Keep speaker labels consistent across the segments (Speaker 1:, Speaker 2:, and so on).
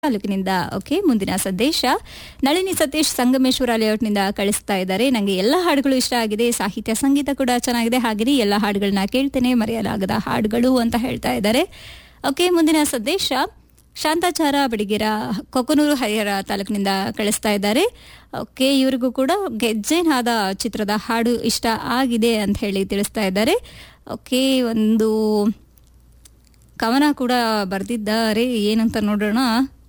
Speaker 1: ತಾಲೂಕಿನಿಂದ ಓಕೆ ಮುಂದಿನ ಸಂದೇಶ ನಳಿನಿ ಸತೀಶ್ ಸಂಗಮೇಶ್ವರ ಲೇಔಟ್ನಿಂದ ಕಳಿಸ್ತಾ ಇದ್ದಾರೆ ನನಗೆ ಎಲ್ಲ ಹಾಡುಗಳು ಇಷ್ಟ ಆಗಿದೆ ಸಾಹಿತ್ಯ ಸಂಗೀತ ಕೂಡ ಚೆನ್ನಾಗಿದೆ ಹಾಗೆಯೇ ಎಲ್ಲ ಹಾಡುಗಳನ್ನ ಕೇಳ್ತೇನೆ ಮರೆಯಲಾಗದ ಹಾಡುಗಳು ಅಂತ ಹೇಳ್ತಾ ಇದ್ದಾರೆ ಓಕೆ ಮುಂದಿನ ಸಂದೇಶ ಶಾಂತಾಚಾರ ಬಡಿಗೆರ ಕೊಕನೂರು ಹರಿಹರ ತಾಲೂಕಿನಿಂದ ಕಳಿಸ್ತಾ ಇದ್ದಾರೆ ಓಕೆ ಇವರಿಗೂ ಕೂಡ ಗೆಜ್ಜೆನಾದ ಚಿತ್ರದ ಹಾಡು ಇಷ್ಟ ಆಗಿದೆ ಅಂತ ಹೇಳಿ ತಿಳಿಸ್ತಾ ಇದ್ದಾರೆ ಓಕೆ ಒಂದು ಕವನ ಕೂಡ ಬರೆದಿದ್ದಾರೆ ಏನಂತ ನೋಡೋಣ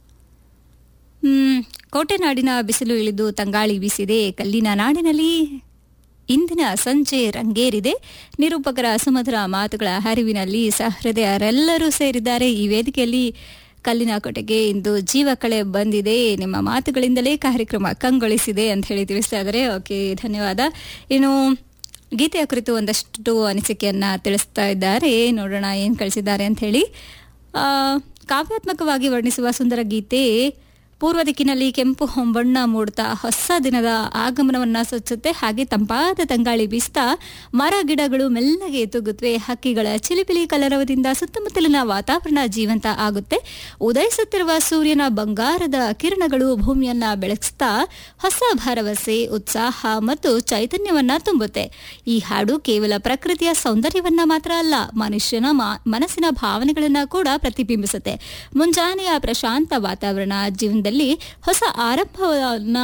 Speaker 1: ಹ್ಮ್ ಕೋಟೆನಾಡಿನ ಬಿಸಿಲು ಇಳಿದು ತಂಗಾಳಿ ಬೀಸಿದೆ ಕಲ್ಲಿನ ನಾಡಿನಲ್ಲಿ ಇಂದಿನ ಸಂಜೆ ರಂಗೇರಿದೆ ನಿರೂಪಕರ ಸುಮಧುರ ಮಾತುಗಳ ಹರಿವಿನಲ್ಲಿ ಸಹೃದಯರೆಲ್ಲರೂ ಸೇರಿದ್ದಾರೆ ಈ ವೇದಿಕೆಯಲ್ಲಿ ಕಲ್ಲಿನ ಕೋಟೆಗೆ ಇಂದು ಜೀವ ಕಳೆ ಬಂದಿದೆ ನಿಮ್ಮ ಮಾತುಗಳಿಂದಲೇ ಕಾರ್ಯಕ್ರಮ ಕಂಗೊಳಿಸಿದೆ ಅಂತ ಹೇಳಿ ತಿಳಿಸ್ತಾ ಇದ್ದಾರೆ ಓಕೆ ಧನ್ಯವಾದ ಇನ್ನು ಗೀತೆಯ ಕುರಿತು ಒಂದಷ್ಟು ಅನಿಸಿಕೆಯನ್ನ ತಿಳಿಸ್ತಾ ಇದ್ದಾರೆ ನೋಡೋಣ ಏನ್ ಕಳಿಸಿದ್ದಾರೆ ಅಂತ ಹೇಳಿ ಆ, ಕಾವ್ಯಾತ್ಮಕವಾಗಿ ವರ್ಣಿಸುವ ಸುಂದರ ಗೀತೆ ಪೂರ್ವ ದಿಕ್ಕಿನಲ್ಲಿ ಕೆಂಪು ಹೊಂಬಣ್ಣ ಮೂಡ್ತಾ ಹೊಸ ದಿನದ ಆಗಮನವನ್ನ ಸೂಚುತ್ತೆ ಹಾಗೆ ತಂಪಾದ ತಂಗಾಳಿ ಬೀಸ್ತಾ ಮರ ಗಿಡಗಳು ಮೆಲ್ಲಗೆ ತೂಗುತ್ತವೆ ಹಕ್ಕಿಗಳ ಚಿಲಿಪಿಲಿ ಕಲರವದಿಂದ ಸುತ್ತಮುತ್ತಲಿನ ವಾತಾವರಣ ಜೀವಂತ ಆಗುತ್ತೆ ಉದಯಿಸುತ್ತಿರುವ ಸೂರ್ಯನ ಬಂಗಾರದ ಕಿರಣಗಳು ಭೂಮಿಯನ್ನ ಬೆಳಗಿಸ್ತಾ ಹೊಸ ಭರವಸೆ ಉತ್ಸಾಹ ಮತ್ತು ಚೈತನ್ಯವನ್ನ ತುಂಬುತ್ತೆ ಈ ಹಾಡು ಕೇವಲ ಪ್ರಕೃತಿಯ ಸೌಂದರ್ಯವನ್ನ ಮಾತ್ರ ಅಲ್ಲ ಮನುಷ್ಯನ ಮಾ- ಮನಸ್ಸಿನ ಭಾವನೆಗಳನ್ನ ಕೂಡ ಪ್ರತಿಬಿಂಬಿಸುತ್ತೆ ಮುಂಜಾನೆಯ ಪ್ರಶಾಂತ ವಾತಾವರಣ ಜೀವನದಲ್ಲಿ ಹೊಸ ಆರಂಭವನ್ನ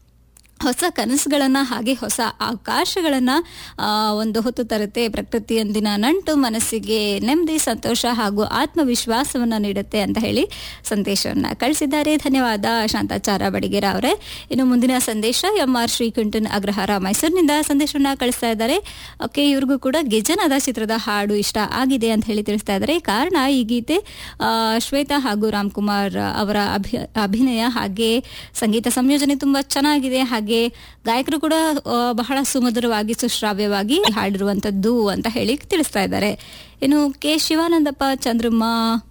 Speaker 1: ಹೊಸ ಕನಸುಗಳನ್ನ ಹಾಗೆ ಹೊಸ ಅವಕಾಶಗಳನ್ನ ಆ, ಒಂದು ಹೊತ್ತು ತರುತ್ತೆ ಪ್ರಕೃತಿಯೊಂದಿನ ನಂಟು ಮನಸ್ಸಿಗೆ ನೆಮ್ಮದಿ ಸಂತೋಷ ಹಾಗೂ ಆತ್ಮವಿಶ್ವಾಸವನ್ನ ನೀಡುತ್ತೆ ಅಂತ ಹೇಳಿ ಸಂದೇಶವನ್ನ ಕಳಿಸಿದ್ದಾರೆ ಧನ್ಯವಾದ ಶಾಂತಾಚಾರ ಬಡಿಗೇರ ಅವರೇ ಇನ್ನು ಮುಂದಿನ ಸಂದೇಶ ಎಂ ಆರ್ ಶ್ರೀಕಂಠನ್ ಅಗ್ರಹಾರ ಮೈಸೂರಿನಿಂದ ಸಂದೇಶವನ್ನ ಕಳಿಸ್ತಾ ಇದ್ದಾರೆ ಓಕೆ ಇವ್ರಿಗೂ ಕೂಡ ಗೆಜನಾದ ಚಿತ್ರದ ಹಾಡು ಇಷ್ಟ ಆಗಿದೆ ಅಂತ ಹೇಳಿ ತಿಳಿಸ್ತಾ ಇದ್ದಾರೆ ಕಾರಣ ಈ ಗೀತೆ ಆ, ಶ್ವೇತಾ ಹಾಗೂ ರಾಮ್ಕುಮಾರ್ ಅವರ ಅಭಿ ಅಭಿನಯ ಹಾಗೆ ಸಂಗೀತ ಸಂಯೋಜನೆ ತುಂಬಾ ಚೆನ್ನಾಗಿದೆ ಹಾಗೆ ಗಾಯಕರು ಕೂಡ ಆ, ಬಹಳ ಸುಮಧುರವಾಗಿ ಸುಶ್ರಾವ್ಯವಾಗಿ ಹಾಡಿರುವಂತದ್ದು ಅಂತ ಹೇಳಿ ತಿಳಿಸ್ತಾ ಇದ್ದಾರೆ ಇನ್ನು ಕೆ ಶಿವಾನಂದಪ್ಪ ಚಂದ್ರಮ್ಮ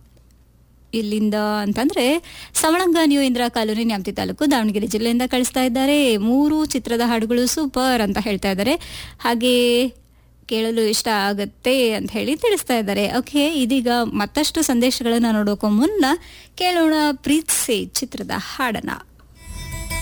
Speaker 1: ಇಲ್ಲಿಂದ ಅಂತಂದ್ರೆ ಸವಳಂಗ ನ್ಯೂ ಇಂದಿರಾ ಕಾಲೋನಿ ನ್ಯಾಮತಿ ತಾಲೂಕು ದಾವಣಗೆರೆ ಜಿಲ್ಲೆಯಿಂದ ಕಳಿಸ್ತಾ ಇದ್ದಾರೆ ಮೂರು ಚಿತ್ರದ ಹಾಡುಗಳು ಸೂಪರ್ ಅಂತ ಹೇಳ್ತಾ ಇದ್ದಾರೆ ಹಾಗೆ ಕೇಳಲು ಇಷ್ಟ ಆಗತ್ತೆ ಅಂತ ಹೇಳಿ ತಿಳಿಸ್ತಾ ಇದ್ದಾರೆ ಓಕೆ ಇದೀಗ ಮತ್ತಷ್ಟು ಸಂದೇಶಗಳನ್ನ ನೋಡೋಕೋ ಮುನ್ನ ಕೇಳೋಣ ಪ್ರೀತ್ಸೆ ಚಿತ್ರದ ಹಾಡನ್ನ